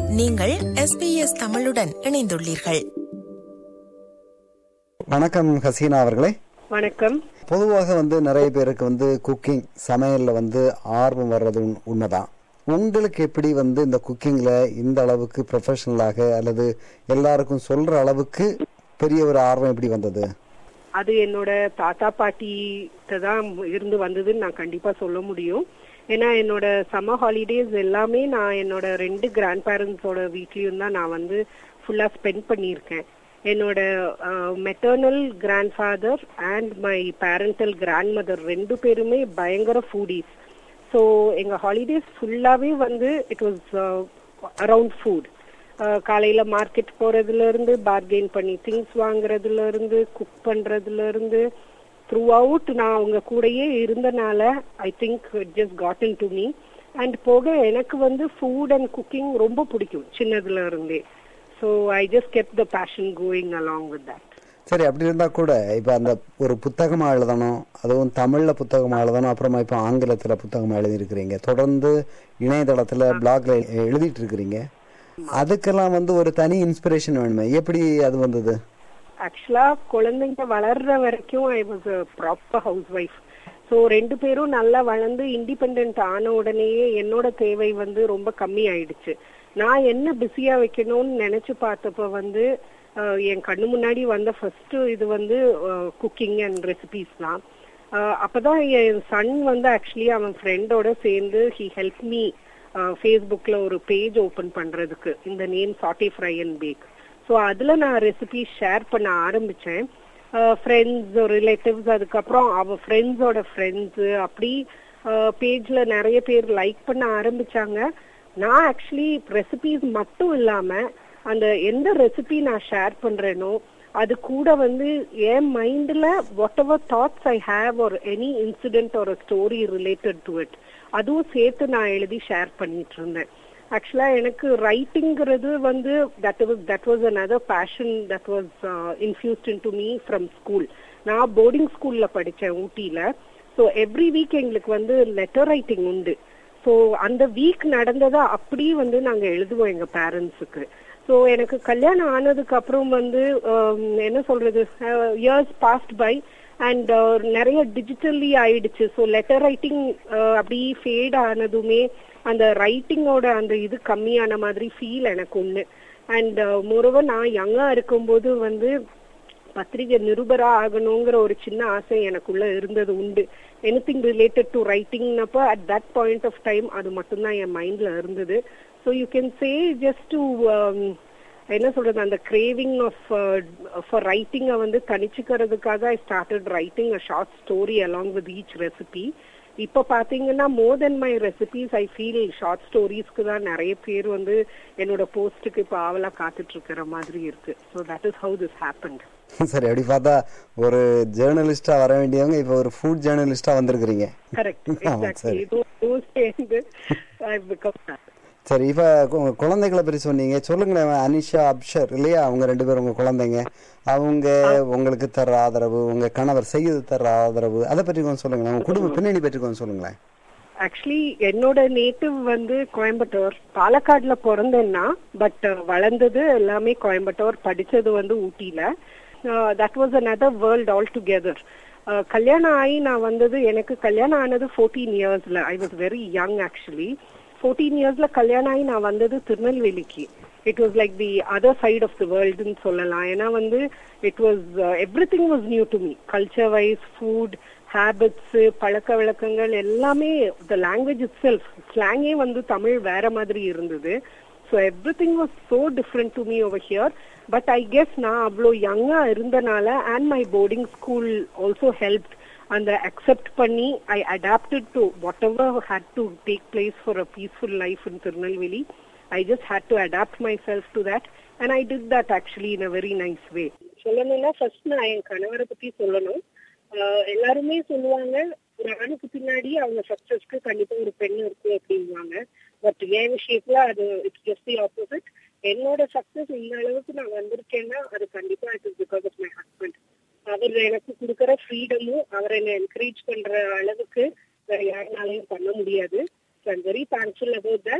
நீங்கள் SBS தமிழுடன் இணைந்துள்ளீர்கள் வணக்கம் ஹசீனா அவர்களே வணக்கம் பொதுவாக வந்து நிறைய பேருக்கு வந்து குக்கிங் சமையல்ல வந்து ஆர்வம் வர்றது உண்- உண்மைதான் உங்களுக்கு எப்படி வந்து இந்த குக்கிங்ல இந்த அளவுக்கு ப்ரொஃபஷனலாக அல்லது எல்லாருக்கும் சொல்ற அளவுக்கு பெரிய ஒரு ஆர்வம் எப்படி வந்தது அது என்னோட தாத்தா பாட்டிகிட்ட தான் இருந்து வந்ததுன்னு நான் கண்டிப்பா சொல்ல முடியும் ஏன்னா என்னோட சம்மர் ஹாலிடேஸ் எல்லாமே நான் என்னோட ரெண்டு கிராண்ட் பேரண்ட்ஸோட வீட்லயும் தான் நான் வந்து ஃபுல்லா ஸ்பெண்ட் பண்ணியிருக்கேன் என்னோட maternal grand father and my parental grand mother ரெண்டு பேருமே பயங்கர ஃபூடிஸ் ஸோ எங்க ஹாலிடேஸ் ஃபுல்லாவே வந்து இட் வாஸ் அரவுண்ட் ஃபுட் காலையில மார்க்கெட் போறதுல இருந்து பார்கெயின் பண்ணி திங்ஸ் வாங்குறதுல இருந்து குக் பண்றதுல இருந்து த்ரூ அவுட் நான் அவங்க கூடயே இருந்தனால I think just caught on to me and போக எனக்கு வந்து ஃபுட் அண்ட் குக்கிங் ரொம்ப பிடிக்கும் சின்னதுல இருந்தே so I just kept the passion going along with that சரி அப்படி இருந்தா கூட இப்ப அந்த ஒரு புத்தகமா எழுதணும் அதுவும் தமிழ்ல புத்தகமா எழுதணும் அப்புறமா இப்ப ஆங்கிலத்துல புத்தகமா எழுதி இருக்கிறீங்க தொடர்ந்து இணையதளத்துல பிளாக்ல எழுதிட்டு இருக்கிறீங்க அதுக்கெல்லாம் வந்து ஒரு தனி இன்ஸ்பிரேஷன் வேணுமே எப்படி அது வந்தது ஆக்சுவலா குழந்தைங்க வளர்ற வரைக்கும் I was a proper house wife so ரெண்டு பேரும் நல்லா வளர்ந்து இண்டிபெண்ட் ஆன உடனேயே என்னோட தேவை வந்து ரொம்ப கம்மி ஆயிடுச்சு நான் என்ன பிஸியா வைக்கணும்னு நினைச்சு பார்த்தப்ப வந்து அஹ், என் கண்ணு முன்னாடி வந்த ஃபர்ஸ்ட் இது வந்து குக்கிங் அண்ட் ரெசிபிஸ் தான் அஹ், அப்பதான் என் சன் வந்து ஆக்சுவலி அவன் ஃப்ரெண்டோட சேர்ந்து ஹி ஹெல்ப் மீ ஃபேஸ்புக்ல ஒரு பேஜ் ஓபன் பண்றதுக்கு இந்த நேம் சாட்டி ஃப்ரை அண்ட் பேக் ஸோ அதுல நான் ரெசிபி ஷேர் பண்ண ஆரம்பிச்சேன் ஃப்ரெண்ட்ஸ் ரிலேட்டிவ்ஸ் அதுக்கப்புறம் அவ ஃப்ரெண்ட்ஸோட ஃப்ரெண்ட்ஸ் அப்படி பேஜ்ல நிறைய பேர் லைக் பண்ண ஆரம்பிச்சாங்க நான் ஆக்சுவலி ரெசிபிஸ் மட்டும் இல்லாம அந்த எந்த ரெசிபி நான் ஷேர் பண்றேனோ அது கூட வந்து என் மைண்ட்ல whatever thoughts I have ஒரு எனி இன்சிடென்ட் ஒரு ஸ்டோரி ரிலேட்டட் டு இட் அதுவும் சேர்த்து நான் எழுதி ஷேர் பண்ணிட்டு இருந்தேன் ஆக்சுவலா எனக்கு ரைட்டிங்கிறது வந்து that was that was another passion that was infused in to me from school நான் போர்டிங் ஸ்கூல்ல படிச்சேன் ஊட்டியில ஸோ எவ்ரி வீக் எங்களுக்கு வந்து லெட்டர் ரைட்டிங் உண்டு ஸோ அந்த வீக் நடந்ததை அப்படியே வந்து நாங்க எழுதுவோம் எங்க பேரண்ட்ஸுக்கு ஸோ எனக்கு கல்யாணம் ஆனதுக்கு அப்புறம் வந்து ஆம், என்ன சொல்றது இயர்ஸ் பாஸ்ட் பை அண்ட் நிறைய டிஜிட்டல்லி ஆயிடுச்சு ஸோ லெட்டர் ரைட்டிங் அப்படி ஃபேட் ஆனதுமே அந்த ரைட்டிங்கோட அந்த இது கம்மியான மாதிரி ஃபீல் எனக்கு ஒண்ணு அண்ட் மோரோவர் நான் யங்கா இருக்கும்போது வந்து பத்திரிகை நிருபரா ஆகணுங்கிற ஒரு சின்ன ஆசை எனக்குள்ள இருந்தது உண்டு எனிதிங் ரிலேட்டட் டு ரைட்டிங்னப்ப at that point of time அது மட்டும்தான் என் மைண்ட்ல இருந்தது so you can say just to என்ன சொல்றது அந்த கிரேவிங் ஆஃப் ஃபார் ரைட்டிங்கை வந்து தனிச்சுக்கிறதுக்காக I started writing a short story along with each recipe இப்ப பாத்தீங்கன்னா more then my recipes I feel short ஸ்டோரிஸ்க்கு தான் நிறைய பேர் வந்து என்னோட போஸ்ட்டுக்கு இப்ப ஆவலா காத்துட்டு இருக்கிற மாதிரி இருக்கு so that is how this happened சரி அப்படி பார்த்தா ஒரு ஜேர்னலிஸ்டா வர வேண்டியவங்க இப்ப ஒரு ஃபுட் ஜேர்னலிஸ்டா வந்திருக்கிறீங்க கரெக்ட் ஆமா, சரி. எக்ஸாக்ட்லி சேர்ந்து ஐ பிகம் சரி இப்ப கு- குழந்தைகளை பற்றி சொன்னீங்க சொல்லுங்களேன் அனிஷா அப்ஷர் இல்லையா அவங்க ரெண்டு பேரும் உங்க குழந்தைங்க அவங்க உங்களுக்கு தர்ற ஆதரவு உங்க கணவர் செய்து தர்ற ஆதரவு அதை பற்றி கொஞ்சம் சொல்லுங்களேன் உங்க குடும்ப பின்னணி பற்றி கொஞ்சம் சொல்லுங்களேன் ஆக்சுவலி என்னோட நேட்டிவ் வந்து கோயம்புத்தூர் பாலக்காடுல பிறந்தேன்னா பட் வளர்ந்தது எல்லாமே கோயம்புத்தூர் படிச்சது வந்து ஊட்டியில that was another world all together கல்யாணம் ஆகி நான் வந்தது எனக்கு கல்யாணம் ஆனது ஃபோர்டீன் இயர்ஸ்ல I was very young actually fourteen இயர்ஸ்ல கல்யாணம் ஆகி நான் வந்தது திருநெல்வேலிக்கு it was like the other side of the வேர்ல்டுன்னு சொல்லலாம் ஏன்னா வந்து it was everything was new to me culture wise food habits பழக்க வழக்கங்கள் எல்லாமே த லாங்குவேஜ் இட் செல்ஃப் ஸ்லாங்கே வந்து தமிழ் வேற மாதிரி இருந்தது so every everything was so different to me over here but I guess நான் அவ்வளோ யங்கா இருந்தனால and my boarding school also help அந்த அக்செப்ட் பண்ணி I adapted to whatever had to take place for a peaceful life in Tirunelveli I just had to adapt myself to that and I did that actually in a very nice way சொல்லணும்னா first நான் என் கணவரை பத்தி சொல்லணும் ஆஹ் எல்லாருமே சொல்லுவாங்க ஒரு ஆணுக்கு பின்னாடி அவங்க சக்சஸ்க்கு கண்டிப்பா ஒரு பெண் இருக்கு அப்படிங்குவாங்க பட் என் விஷயத்துல அது இட்ஸ் ஜஸ்ட் தி ஆப்போசிட் என்னோட சக்சஸ் இந்த அளவுக்கு நான் வந்திருக்கேன்னா அது கண்டிப்பா it is because of my husband அவர் எனக்கு கொடுக்குற ஃப்ரீடமும் அவர் என்னை என்கரேஜ் பண்ற அளவுக்கு வேற யாருனாலையும் பண்ண முடியாது so I'm very thankful about that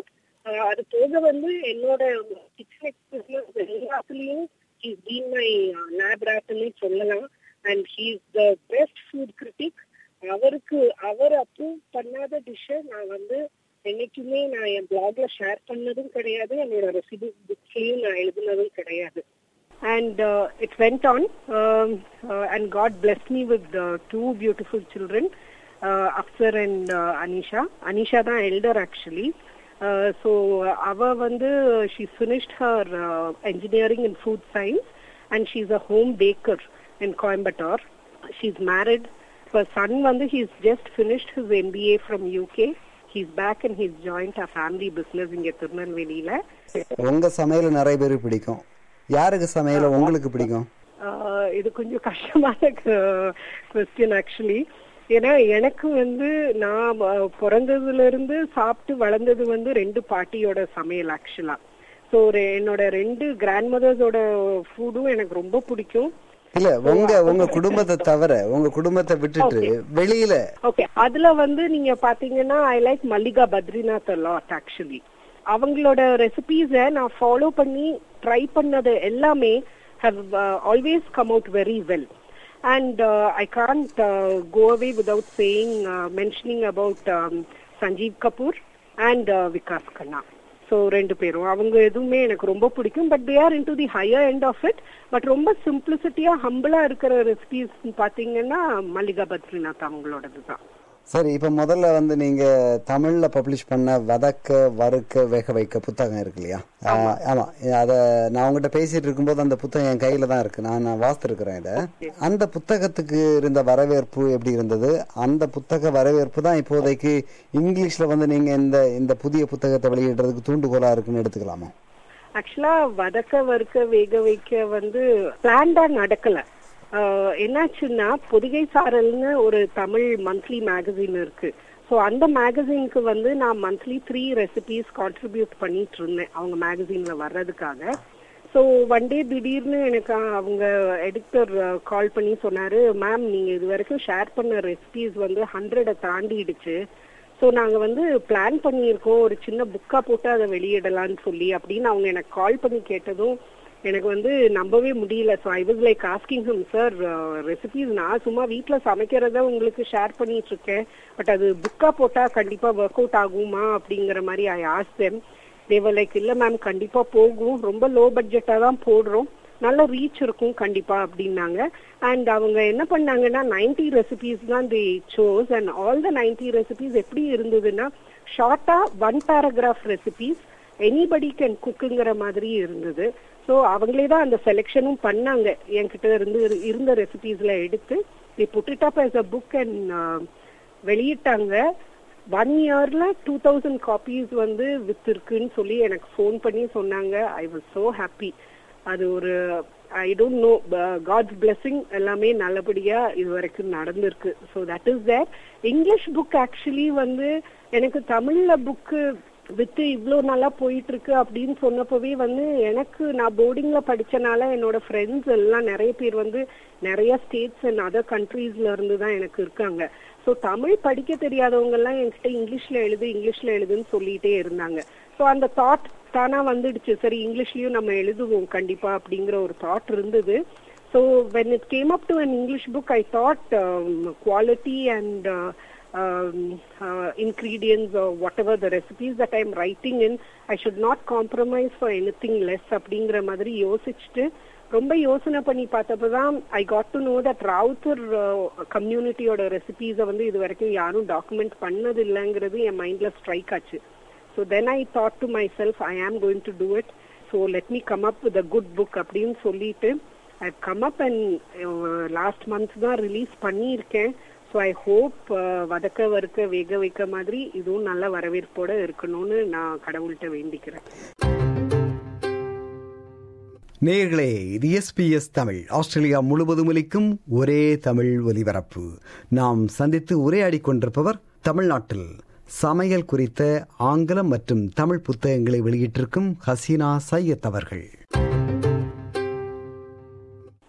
ah அது போக வந்து என்னோட கிச்சன் எக்ஸ்பீரியன்ஸ் எல்லாத்துலயும் ஹீஸ் பீன் மை லேப் ரேட்னு சொல்லலாம் and he's the best food critic அவருக்கு அவர் அப்ரூவ் பண்ணாத டிஷ்ஷை நான் வந்து என்னைக்குமே நான் என் பிளாக்ல ஷேர் பண்ணதும் கிடையாது என்னோட ரெசிபி புக்ஸ்லயும் நான் எழுதுனதும் கிடையாது and uh, it went on um, uh, and god blessed me with uh, two beautiful children uh, Afsar and uh, Anisha Anisha தான் elder actually uh, so அவ வந்து she's finished her uh, engineering in food science and she's a home baker in Coimbatore she's married her son வந்து he's just finished his MBA from UK he's back and he's joined a family business இங்க திருநெல்வேலியில உங்க சமையல் நிறைய பேருக்கு பிடிக்கும் யாருக்கு சமையல உங்களுக்கு பிடிக்கும் ஆஹ் இது கொஞ்சம் கஷ்டமான கொஸ்டின் ஆக்சுவலி ஏன்னா எனக்கு வந்து நான் வ- பிறந்ததுல இருந்து சாப்பிட்டு வளர்ந்தது வந்து ரெண்டு பாட்டியோட சமையல் ஆக்சுவலா ஸோ என்னோட ரெண்டு கிராண்ட் மதர்ஸோட ஃபுட்டும் எனக்கு ரொம்ப பிடிக்கும் இல்ல உங்க உங்க குடும்பத்தை தவிர உங்க குடும்பத்தை விட்டுட்டு வெளியில ஓகே அதுல வந்து நீங்க பாத்தீங்கன்னா I like Mallika Badrinath lot actually அவங்களோட ரெசிபீஸ நான் ஃபாலோ பண்ணி ட்ரை பண்ணது எல்லாமே have always come out very well and I can't go away without saying mentioning about Sanjeev Kapoor and Vikas Khanna so ரெண்டு பேரும் அவங்க எதுவுமே எனக்கு ரொம்ப பிடிக்கும் but they are in to the higher end of it but ரொம்ப சிம்பிளிசிட்டியா ஹம்பிளா இருக்கிற ரெசிபிஸ் பாத்தீங்கன்னா மல்லிகா பத்ரிநாத் அவங்களோடது தான் சரி இப்ப முதல்ல வந்து நீங்க தமிழ்ல பப்ளிஷ் பண்ண வதக்க வறுக்க வேக வைக்க புத்தகம் இருக்கு இல்லையா ஆஹ், ஆமா அத நான் உங்ககிட்ட பேசிட்டு இருக்கும்போது அந்த புத்தகம் என் கையில தான் இருக்கு நான் நான் வாசித்திருக்கிறேன் இத அந்த புத்தகத்துக்கு இருந்த வரவேற்பு எப்படி இருந்தது அந்த புத்தக வரவேற்பு தான் இப்போதைக்கு இங்கிலீஷ்ல வந்து நீங்க இந்த இந்த புதிய புத்தகத்தை வெளியிடுறதுக்கு தூண்டுகோலா இருக்குன்னு எடுத்துக்கலாமா ஆக்சுவலா வதக்க வறுக்க வேக வைக்க வந்து பிளான்டா நடக்கல ஆஹ் என்னாச்சுன்னா பொதிகை சாரல்னு ஒரு தமிழ் மந்த்லி மேகசின் இருக்கு ஸோ அந்த மேகசினுக்கு வந்து நான் மந்த்லி த்ரீ ரெசிபிஸ் கான்ட்ரிபியூட் பண்ணிட்டு இருந்தேன் அவங்க மேகசின்ல வர்றதுக்காக ஸோ ஒன் டே திடீர்னு எனக்கு அவங்க எடிட்டர் கால் பண்ணி சொன்னாரு மேம் நீங்க இது வரைக்கும் ஷேர் பண்ண ரெசிபிஸ் வந்து ஹண்ட்ரடை தாண்டிடுச்சு ஸோ நாங்கள் வந்து பிளான் பண்ணியிருக்கோம் ஒரு சின்ன புக்காக போட்டு அதை வெளியிடலாம்னு சொல்லி அப்படின்னு அவங்க எனக்கு கால் பண்ணி கேட்டதும் எனக்கு வந்து நம்பவே முடியல so I was like asking him sir recipes நான் சும்மா வீட்டில் சமைக்கிறத உங்களுக்கு ஷேர் பண்ணிட்டு இருக்கேன் பட் அது புக்காக போட்டால் கண்டிப்பாக ஒர்க் அவுட் ஆகுமா அப்படிங்கிற மாதிரி I ask them they were like இல்லை மேம் கண்டிப்பாக போகும் ரொம்ப லோ பட்ஜெட்டாக தான் போடுறோம் நல்ல ரீச் இருக்கும் கண்டிப்பா அப்படின்னாங்க அண்ட் அவங்க என்ன பண்ணாங்கன்னா 90 ரெசிபிஸ் தான் the sauce and all the 90 recipes எப்படி இருந்ததுன்னா ஷார்ட்டா one paragraph recipes anybody can குக்குங்கிற மாதிரி இருந்தது ஸோ அவங்களே தான் அந்த செலெக்ஷனும் பண்ணாங்க என்கிட்ட இருந்து இருந்த ரெசிபிஸ்ல எடுத்து the put up as a book and வெளியிட்டாங்க ஒன் இயர்ல டூ தௌசண்ட் காப்பீஸ் வந்து வித் இருக்குன்னு சொல்லி எனக்கு ஃபோன் பண்ணி சொன்னாங்க ஐ வாஸ் so ஹாப்பி அது ஒரு I don't know God's blessing எல்லாமே நல்லபடியா இது வரைக்கும் நடந்திருக்கு so that is their English book actually வந்து எனக்கு தமிழ்ல புக்கு வித்து இவ்வளோ நல்லா போயிட்டு இருக்கு அப்படின்னு சொன்னப்பவே வந்து எனக்கு நான் போர்டிங்ல படிச்சனால என்னோட ஃப்ரெண்ட்ஸ் எல்லாம் நிறைய பேர் வந்து நிறைய ஸ்டேட்ஸ் அண்ட் அதர் கண்ட்ரீஸ்ல இருந்து தான் எனக்கு இருக்காங்க ஸோ தமிழ் படிக்க தெரியாதவங்க எல்லாம் என்கிட்ட இங்கிலீஷ்ல எழுது இங்கிலீஷ்ல எழுதுன்னு சொல்லிட்டே இருந்தாங்க ஸோ அந்த தாட் தானா வந்துடுச்சு சரி இங்கிலீஷ்லயும் நம்ம எழுதுவோம் கண்டிப்பா அப்படிங்கிற ஒரு தாட் இருந்தது so when it came up to an English book I thought quality and um, uh, ingredients or whatever the recipes that I'm writing in, I should not compromise for anything less அப்படிங்கிற மாதிரி யோசிச்சுட்டு ரொம்ப யோசனை பண்ணி பார்த்தப்பதான் I got to know that Rowther கம்யூனிட்டியோட ரெசிபீஸை வந்து இது வரைக்கும் யாரும் டாக்குமெண்ட் பண்ணது இல்லைங்கிறது என் மைண்ட்ல ஸ்ட்ரைக் ஆச்சு so then I thought to myself I am going to do it so let me come up with a good book அப்படின்னு சொல்லிட்டு I come up and last month தான் ரிலீஸ் பண்ணியிருக்கேன் so I hope வதக்க வறுக்க வேக வைக்க மாதிரி இதுவும் நல்ல வரவேற்போட இருக்கணும்னு நான் கடவுள்கிட்ட வேண்டிக்கிறேன் நேயர்களே இது எஸ்பிஎஸ் தமிழ் ஆஸ்திரேலியா முழுவதும் ஒலிக்கும் ஒரே தமிழ் ஒலிபரப்பு நாம் சந்தித்து உரையாடிக் கொண்டிருப்பவர் தமிழ்நாட்டில் சமையல் குறித்த ஆங்கிலம் மற்றும் தமிழ் புத்தகங்களை வெளியிட்டிருக்கும் ஹசீனா சையத் அவர்கள்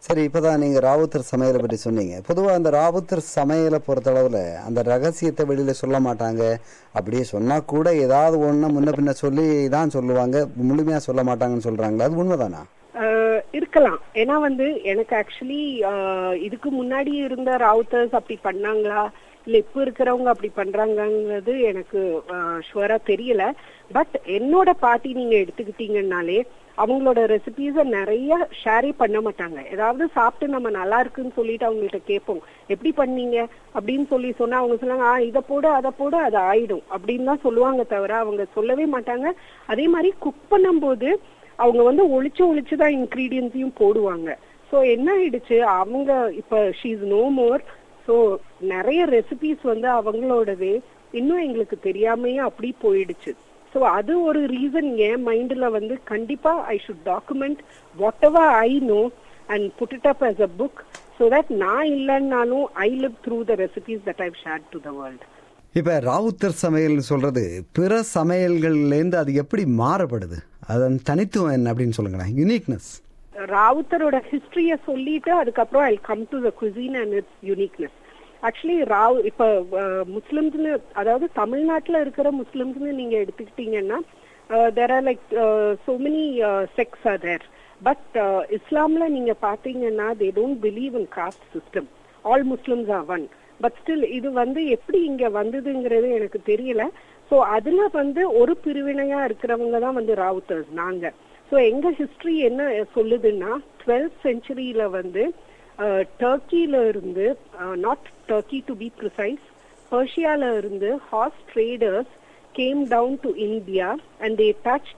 சரி இப்பதான் நீங்க ராவுத்தர் சமையலை பற்றி சொன்னீங்க பொதுவா அந்த ராவுத்தர் சமையலை பொறுத்தளவுல அந்த ரகசியத்தை வெளியில சொல்ல மாட்டாங்க அப்படியே சொன்னா கூட ஏதாவது ஒண்ணு முன்ன பின்ன சொல்லி தான் சொல்லுவாங்க முழுமையா சொல்ல மாட்டாங்கன்னு சொல்றாங்களா அது உண்மைதானா ஆஹ் இருக்கலாம் ஏன்னா வந்து எனக்கு ஆக்சுவலி இதுக்கு முன்னாடி இருந்த ராவுத்தர்ஸ் அப்படி பண்ணாங்களா இல்ல இப்ப இருக்கிறவங்க அப்படி பண்றாங்கங்கிறது எனக்கு ஷுவரா தெரியல பட் என்னோட பாட்டி நீங்க எடுத்துக்கிட்டீங்கன்னாலே அவங்களோட ரெசிபீஸ நிறைய ஷேரே பண்ண மாட்டாங்க ஏதாவது சாப்பிட்டு நம்ம நல்லா இருக்குன்னு சொல்லிட்டு அவங்கள்ட்ட கேட்போம் எப்படி பண்ணீங்க அப்படின்னு சொல்லி சொன்னா அவங்க சொன்னாங்க ஆ இதை போடு அதை போடு அது ஆயிடும் அப்படின்னு தான் சொல்லுவாங்க தவிர அவங்க சொல்லவே மாட்டாங்க அதே மாதிரி குக் பண்ணும்போது அவங்க வந்து ஒளிச்சு ஒளிச்சு தான் இன்கிரீடியன்ஸையும் போடுவாங்க ஸோ என்ன ஆயிடுச்சு அவங்க இப்ப ஷீஸ் நோ மோர் ஸோ நிறைய ரெசிபிஸ் வந்து அவங்களோடவே இன்னும் எங்களுக்கு தெரியாமையே அப்படி போயிடுச்சு ஸோ அது ஒரு ரீசன் என் மைண்ட்ல வந்து கண்டிப்பா I should document whatever I know and put it up as a book so that நான் இல்லைன்னாலும் I live through the recipes that I've share to the world இப்ப ராவுத்தர் சமையல்னு சொல்றது பிற சமையல்கள்லேருந்து அது எப்படி மாறுபடுது அதன் தனித்துவம் என்ன அப்படின்னு சொல்லுங்களேன் யுனிக்னஸ் ராவுத்தரோட ஹிஸ்டரிய சொல்லிட்டு அதுக்கப்புறம் I come to the cuisine and its uniqueness actually ராவ் இப்ப முஸ்லிம்ஸ்னு அதாவது தமிழ்நாட்டுல இருக்கிற முஸ்லிம்ஸ்னு நீங்க எடுத்துக்கிட்டீங்கன்னா there are like so many sects are there but இஸ்லாம்ல நீங்க பாத்தீங்கன்னா they don't believe in caste system all Muslims are one but still இது வந்து எப்படி இங்க வந்ததுங்கிறது எனக்கு தெரியல சோ அதுல வந்து ஒரு பிரிவினையா இருக்கிறவங்க தான் வந்து ராவுத்தர்ஸ் நாங்க சோ எங்க ஹிஸ்டரி என்ன சொல்லுதுன்னா டுவெல்த் செஞ்சுரியில வந்து டர்க்கியில இருந்து not Turkey to be precise பர்ஷியால இருந்து horse traders came down to India and they touch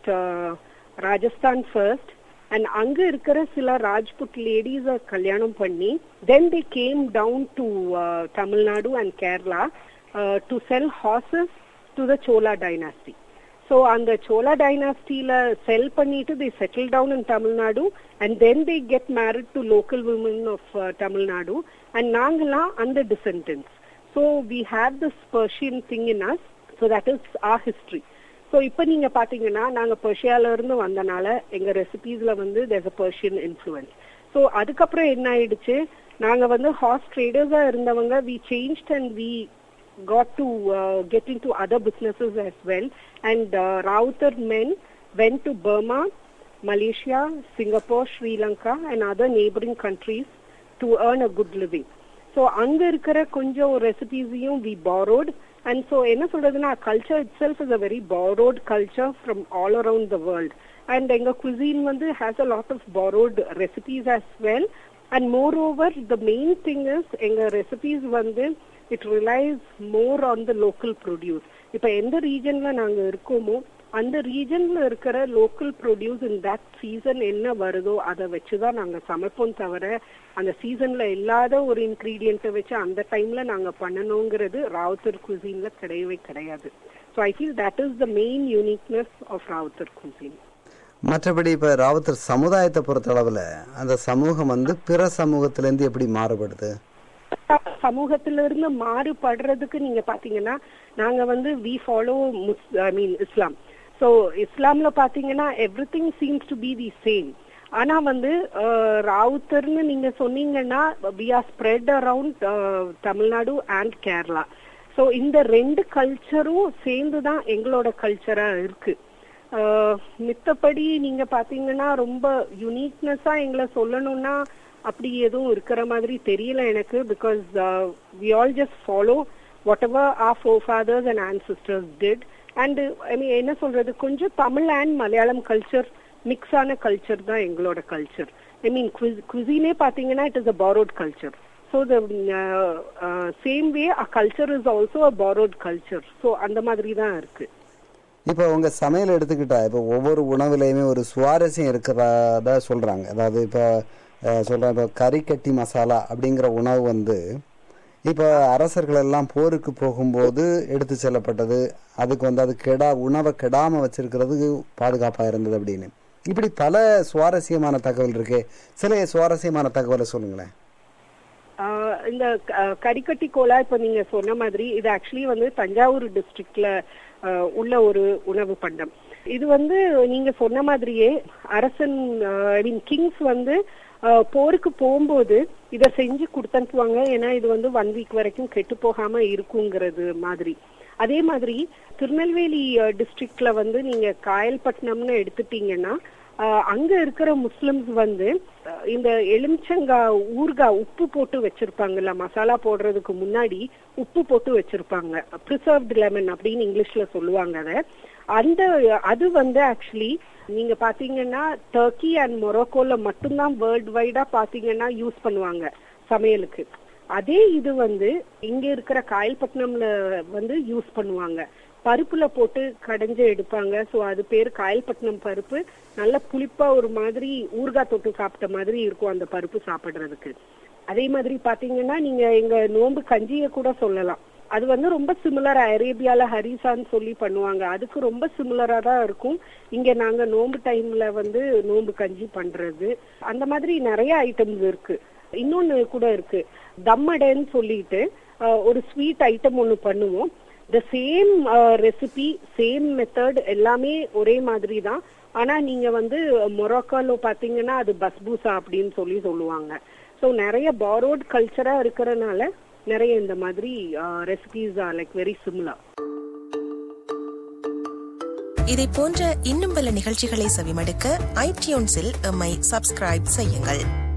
Rajasthan first and அங்க இருக்கிற சில ராஜ்புட் லேடிஸ கல்யாணம் பண்ணி then they came down to Tamil Nadu and Kerala to sell horses to the Chola dynasty so அந்த சோலா டைனாஸ்டியில செல் பண்ணிட்டு they settle down in Tamil Nadu and then they get married to local women of Tamil Nadu and நாங்கெல்லாம் அந்த டிசென்டன்ஸ் so we have this Persian thing in us so that is our history so இப்போ நீங்க பாத்தீங்கன்னா நாங்க பர்ஷியால இருந்து வந்தனால எங்க ரெசிபீஸ்ல வந்து there's a Persian influence so அதுக்கப்புறம் என்ன ஆயிடுச்சு நாங்க வந்து ஹார்ஸ் ட்ரேடர்ஸா இருந்தவங்க we change and we got to uh, get into other businesses as well. And uh, Rautar men went to Burma, Malaysia, Singapore, Sri Lanka, and other neighboring countries to earn a good living. So அங்க இருக்கிற கொஞ்சம் ரெசிபிஸையும் we borrowed and so என்ன சொல்றதுன்னா culture itself is a very borrowed culture from all around the world and எங்க cuisine வந்து has a lot of borrowed recipes as well and moreover the main thing is எங்க recipes வந்து it relies more on the local produce இப்ப எந்த ரீஜன்ல நாங்க இருக்கோமோ அந்த ரீஜன்ல இருக்கிற local produce in that season என்ன வருதோ அதை வச்சுதான் நாங்க சமைப்போம் தவிர அந்த சீசன்ல இல்லாத ஒரு இன்கிரீடியன்ட்டை வச்சு அந்த டைம்ல நாங்க பண்ணணுங்கிறது ராவுத்தர் குசின்ல கிடையவே கிடையாது so I feel that is the main uniqueness of Rowther cuisine மற்றபடி இப்ப ராவுத்தர் சமுதாயத்தை பொறுத்தளவுல அந்த சமூகம் வந்து பிற சமூகத்திலேருந்து எப்படி மாறுபடுது சமூகத்தில இருந்து மாறுபடுறதுக்கு நீங்க பாத்தீங்கன்னா நாங்க வந்து we follow I mean Islam so இஸ்லாம்ல பாத்தீங்கன்னா everything seems to be the same ஆனா வந்து ராவுத்தர்னு நீங்க சொன்னீங்கன்னா we are spread around Tamil Nadu and Kerala so இந்த ரெண்டு கல்ச்சரும் சேர்ந்து தான் எங்களோட கல்ச்சரா இருக்கு மித்தபடி நீங்க பாத்தீங்கன்னா ரொம்ப யுனிக்னஸா எங்களை சொல்லணும்னா அப்படி எதுவும் இருக்கிற மாதிரி தெரியல எனக்கு because we all just follow whatever our forefathers and ancestors did and I mean என்ன சொல்றது கொஞ்சம் Tamil and Malayalam culture mix ஆன கல்ச்சர் தான் எங்களோட கல்ச்சர் ஐ மீன் குசினே பாத்தீங்கன்னா it is a borrowed culture so the same way a culture is also a borrowed culture so அந்த மாதிரி தான் இருக்கு இப்போ உங்க சமையல் எடுத்துக்கிட்டா இப்போ ஒவ்வொரு உணவுலையுமே ஒரு சுவாரஸ்யம் இருக்கிறதா சொல்றாங்க அதாவது இப்போ சொல்றேன் இப்போ கறிக்கட்டி மசாலா அப்படிங்கிற உணவு வந்து இப்போ அரசர்கள் எல்லாம் போருக்கு போகும்போது எடுத்து செல்லப்பட்டது அதுக்கு வந்து அது கெடா உணவை கெடாம வச்சிருக்கிறதுக்கு பாதுகாப்பா இருந்தது அப்படின்னு இப்படி பல சுவாரஸ்யமான தகவல் இருக்கு சில சுவாரஸ்யமான தகவலை சொல்லுங்களேன் இந்த கரிக்கட்டி கோலா இப்ப நீங்க சொன்ன மாதிரி இது ஆக்சுவலி வந்து தஞ்சாவூர் டிஸ்ட்ரிக்ட்ல உள்ள ஒரு உணவு பண்டம் இது வந்து நீங்க சொன்ன மாதிரியே அரசன் ஐ மீன் கிங்ஸ் வந்து அஹ், போருக்கு போகும்போது இத செஞ்சு கொடுத்தனுப்புவாங்க ஏன்னா இது வந்து ஒன் வீக் வரைக்கும் கெட்டு போகாம இருக்குங்கிறது மாதிரி அதே மாதிரி திருநெல்வேலி டிஸ்ட்ரிக்ட்ல வந்து நீங்க காயல்பட்டினம்னு எடுத்துட்டீங்கன்னா அஹ், அங்க இருக்கிற முஸ்லிம்ஸ் வந்து அஹ், இந்த எலுமிச்சங்கா ஊர்கா உப்பு போட்டு வச்சிருப்பாங்கல்ல மசாலா போடுறதுக்கு முன்னாடி உப்பு போட்டு வச்சிருப்பாங்க ப்ரிசர்வ்டு லெமன் அப்படின்னு இங்கிலீஷ்ல சொல்லுவாங்க அதை அந்த அது வந்து ஆக்சுவலி நீங்க பாத்தீங்கன்னா டர்க்கி அண்ட் மொரோக்கோல மட்டும்தான் வேர்ல்டு வைடா பாத்தீங்கன்னா யூஸ் பண்ணுவாங்க சமையலுக்கு அதே இது வந்து இங்க இருக்கிற காயல்பட்டினம்ல வந்து யூஸ் பண்ணுவாங்க பருப்புல போட்டு கடைஞ்சு எடுப்பாங்க சோ அது பேர் காயல்பட்டினம் பருப்பு நல்ல புளிப்பா ஒரு மாதிரி ஊறுகாய் தொட்டு சாப்பிட்ட மாதிரி இருக்கும் அந்த பருப்பு சாப்பிடுறதுக்கு அதே மாதிரி பாத்தீங்கன்னா நீங்க எங்க நோன்பு கஞ்சிய கூட சொல்லலாம் அது வந்து ரொம்ப சிமிலரா அரேபியால ஹரிசான்னு சொல்லி பண்ணுவாங்க அதுக்கு ரொம்ப சிமிலரா தான் இருக்கும் இங்க நாங்க நோன்பு டைம்ல வந்து நோன்பு கஞ்சி பண்றது அந்த மாதிரி நிறைய ஐட்டம்ஸ் இருக்கு இன்னொன்னு கூட இருக்கு தம்மடைன்னு சொல்லிட்டு அஹ், ஒரு ஸ்வீட் ஐட்டம் ஒன்னு பண்ணுவோம் the same recipe same method எல்லாமே ஒரே மாதிரி தான் ஆனா நீங்க வந்து மொரோக்கால பாத்தீங்கன்னா அது பஸ்பூசா அப்படின்னு சொல்லி சொல்லுவாங்க சோ நிறைய பாரோட் கல்ச்சரா இருக்கிறனால நிறைய இந்த மாதிரி recipes are like very similar இதை போன்ற இன்னும் பல நிகழ்ச்சிகளை செவிமடுக்க ஐடியூன்ஸில் எம்மை சப்ஸ்கிரைப் செய்யுங்கள்